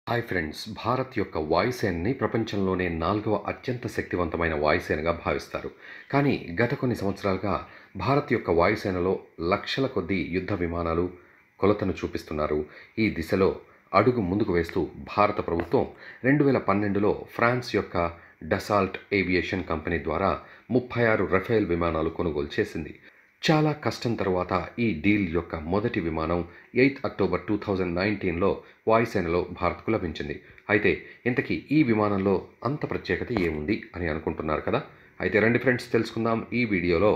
hi friends Bharat యొక్క వాయుసేనని ప్రపంచంలోనే నాలుగవ అత్యంత శక్తివంతమైన వాయుసేనగా భావిస్తారు కానీ గత కొన్ని సంవత్సరాలుగా భారత్ యొక్క వాయుసేనలో లక్షల కొద్దీ యుద్ధ విమానాలు కొలతను చూపిస్తున్నారు ఈ దిశలో అడుగు ముందుకు వేస్తూ భారత ప్రభుత్వం రెండు వేల పన్నెండులో ఫ్రాన్స్ యొక్క డసాల్ట్ ఏవియేషన్ కంపెనీ ద్వారా ముప్పై ఆరు రఫేల్ విమానాలు కొనుగోలు చేసింది చాలా కష్టం తర్వాత ఈ డీల్ యొక్క మొదటి విమానం ఎయిత్ అక్టోబర్ టూ థౌజండ్ నైన్టీన్లో వాయుసేనలో భారత్కు లభించింది అయితే ఇంతకీ ఈ విమానంలో అంత ప్రత్యేకత ఏముంది అని అనుకుంటున్నారు కదా అయితే రండి ఫ్రెండ్స్ తెలుసుకుందాం ఈ వీడియోలో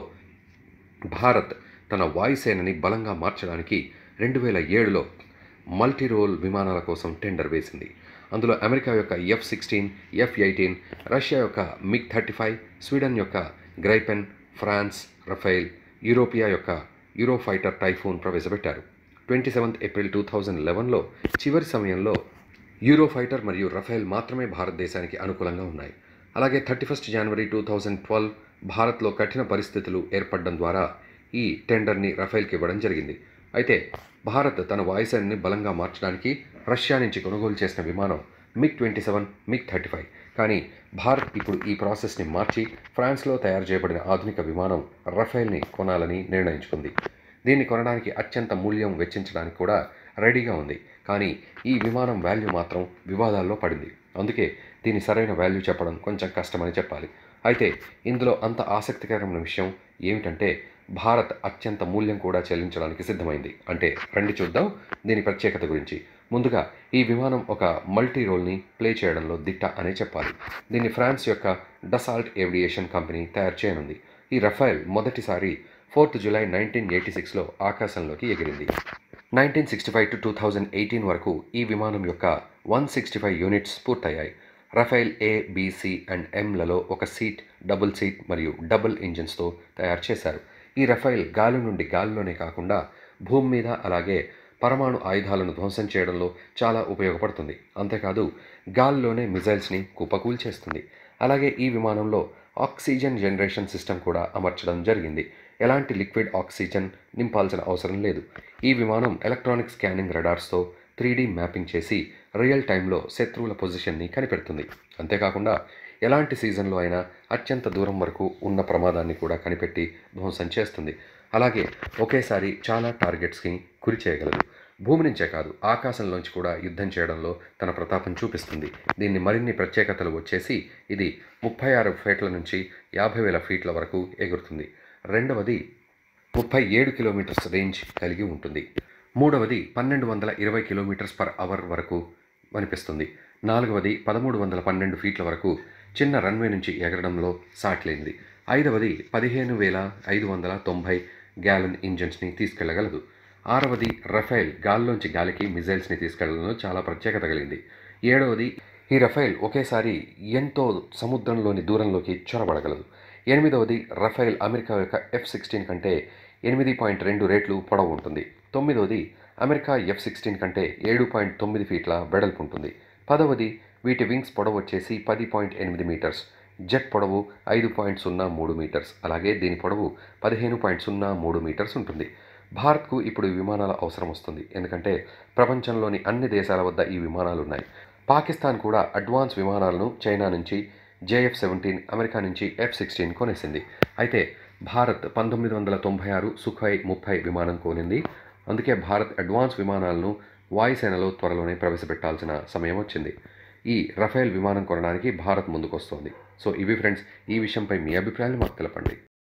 భారత్ తన వాయుసేనని బలంగా మార్చడానికి రెండు వేల ఏడులో మల్టీ రోల్ విమానాల కోసం టెండర్ వేసింది అందులో అమెరికా యొక్క F sixteen F eighteen Russia యొక్క మిగ్ థర్టీ ఫైవ్ స్వీడన్ యొక్క గ్రైపెన్ ఫ్రాన్స్ రఫైల్ యూరోపియా యొక్క యూరోఫైటర్ టైఫూన్ ప్రవేశపెట్టారు twenty seventh April two thousand లెవెన్లో చివరి సమయంలో యూరోఫైటర్ మరియు రఫేల్ మాత్రమే భారతదేశానికి అనుకూలంగా ఉన్నాయి అలాగే thirty first January two thousand twelve భారత్లో కఠిన పరిస్థితులు ఏర్పడడం ద్వారా ఈ టెండర్ని రఫేల్కి ఇవ్వడం జరిగింది అయితే భారత్ తన వాయుసేనని బలంగా మార్చడానికి రష్యా నుంచి కొనుగోలు చేసిన విమానం MiG twenty seven MiG thirty five కానీ భారత్ ఇప్పుడు ఈ ప్రాసెస్ని మార్చి ఫ్రాన్స్లో తయారు చేయబడిన ఆధునిక విమానం రఫేల్ని కొనాలని నిర్ణయించుకుంది దీన్ని కొనడానికి అత్యంత మూల్యం వెచ్చించడానికి కూడా రెడీగా ఉంది కానీ ఈ విమానం వాల్యూ మాత్రం వివాదాల్లో పడింది అందుకే దీని సరైన వాల్యూ చెప్పడం కొంచెం కష్టమని చెప్పాలి అయితే ఇందులో అంత ఆసక్తికరమైన విషయం ఏమిటంటే భారత్ అత్యంత మూల్యం కూడా చెల్లించడానికి సిద్ధమైంది అంటే రండి చూద్దాం దీని ప్రత్యేకత గురించి ముందుగా ఈ విమానం ఒక మల్టీ రోల్ని ప్లే చేయడంలో దిట్ట అనే చెప్పాలి దీన్ని ఫ్రాన్స్ యొక్క డసాల్ట్ ఏవియేషన్ కంపెనీ తయారు చేయనుంది ఈ రఫైల్ మొదటిసారి ఫోర్త్ జూలై నైన్టీన్ ఎయిటీ సిక్స్లో ఆకాశంలోకి ఎగిరింది nineteen sixty five to two thousand eighteen వరకు ఈ విమానం యొక్క వన్ సిక్స్టీ ఫైవ్ యూనిట్స్ పూర్తయ్యాయి రఫైల్ ఏ బీసీ అండ్ ఎంలలో ఒక సీట్ డబుల్ సీట్ మరియు డబుల్ ఇంజిన్స్తో తయారు చేశారు ఈ రఫైల్ గాలి నుండి గాలిలోనే కాకుండా భూమి మీద అలాగే పరమాణు ఆయుధాలను ధ్వంసం చేయడంలో చాలా ఉపయోగపడుతుంది అంతేకాదు గాల్లోనే మిజైల్స్ని కుప్పకూల్ చేస్తుంది అలాగే ఈ విమానంలో ఆక్సిజన్ జనరేషన్ సిస్టమ్ కూడా అమర్చడం జరిగింది ఎలాంటి లిక్విడ్ ఆక్సిజన్ నింపాల్సిన అవసరం లేదు ఈ విమానం ఎలక్ట్రానిక్ స్కానింగ్ రడార్స్తో త్రీ మ్యాపింగ్ చేసి రియల్ టైంలో శత్రువుల పొజిషన్ని కనిపెడుతుంది అంతేకాకుండా ఎలాంటి సీజన్లో అయినా అత్యంత దూరం వరకు ఉన్న ప్రమాదాన్ని కూడా కనిపెట్టి ధ్వంసం చేస్తుంది అలాగే ఒకేసారి చాలా టార్గెట్స్కి గురి చేయగలదు భూమి నుంచే కాదు ఆకాశంలోంచి కూడా యుద్ధం చేయడంలో తన ప్రతాపం చూపిస్తుంది దీన్ని మరిన్ని ప్రత్యేకతలు వచ్చేసి ఇది ముప్పై ఆరు ఫీట్ల నుంచి యాభై వేల ఫీట్ల వరకు ఎగురుతుంది రెండవది ముప్పై ఏడు కిలోమీటర్స్ రేంజ్ కలిగి ఉంటుంది మూడవది పన్నెండు వందల ఇరవై కిలోమీటర్స్ పర్ అవర్ వరకు అనిపిస్తుంది నాలుగవది పదమూడు వందల పన్నెండు ఫీట్ల వరకు చిన్న రన్వే నుంచి ఎగరడంలో సాటిలేనిది ఐదవది పదిహేను వేల ఐదు వందల తొంభై గ్యాలన్ ఇంజన్స్ని తీసుకెళ్లగలదు ఆరవది రఫైల్ గాల్లోంచి గాలికి మిజైల్స్ని తీసుకెళ్లడంలో చాలా ప్రత్యేకత కలిగింది ఏడవది ఈ రఫైల్ ఒకేసారి ఎంతో సముద్రంలోని దూరంలోకి చొరబడగలదు ఎనిమిదవది రఫైల్ అమెరికా యొక్క ఎఫ్ సిక్స్టీన్ కంటే ఎనిమిది పాయింట్ రెండు రేట్లు పొడవు ఉంటుంది తొమ్మిదవది అమెరికా ఎఫ్ సిక్స్టీన్ కంటే ఏడు పాయింట్ తొమ్మిది ఫీట్ల వెడల్పు ఉంటుంది పదవది వీటి వింగ్స్ పొడవు వచ్చేసి పది పాయింట్ ఎనిమిది మీటర్స్ జెట్ పొడవు ఐదు పాయింట్ సున్నా మూడు మీటర్స్ అలాగే దీని పొడవు పదిహేను పాయింట్ సున్నా మూడు మీటర్స్ ఉంటుంది భారత్కు ఇప్పుడు ఈ విమానాల అవసరం వస్తుంది ఎందుకంటే ప్రపంచంలోని అన్ని దేశాల వద్ద ఈ విమానాలు ఉన్నాయి పాకిస్తాన్ కూడా అడ్వాన్స్ విమానాలను చైనా నుంచి జేఎఫ్ సెవెంటీన్ అమెరికా నుంచి ఎఫ్ సిక్స్టీన్ కొనేసింది అయితే భారత్ పంతొమ్మిది వందల తొంభై ఆరు సుఖాయ్ ముప్పై విమానం కొనింది అందుకే భారత్ అడ్వాన్స్ విమానాలను వాయుసేనలో త్వరలోనే ప్రవేశపెట్టాల్సిన సమయం వచ్చింది ఈ రఫేల్ విమానం కొనడానికి భారత్ ముందుకొస్తోంది సో ఇవి ఫ్రెండ్స్ ఈ విషయంపై మీ అభిప్రాయాలు మాకు తెలపండి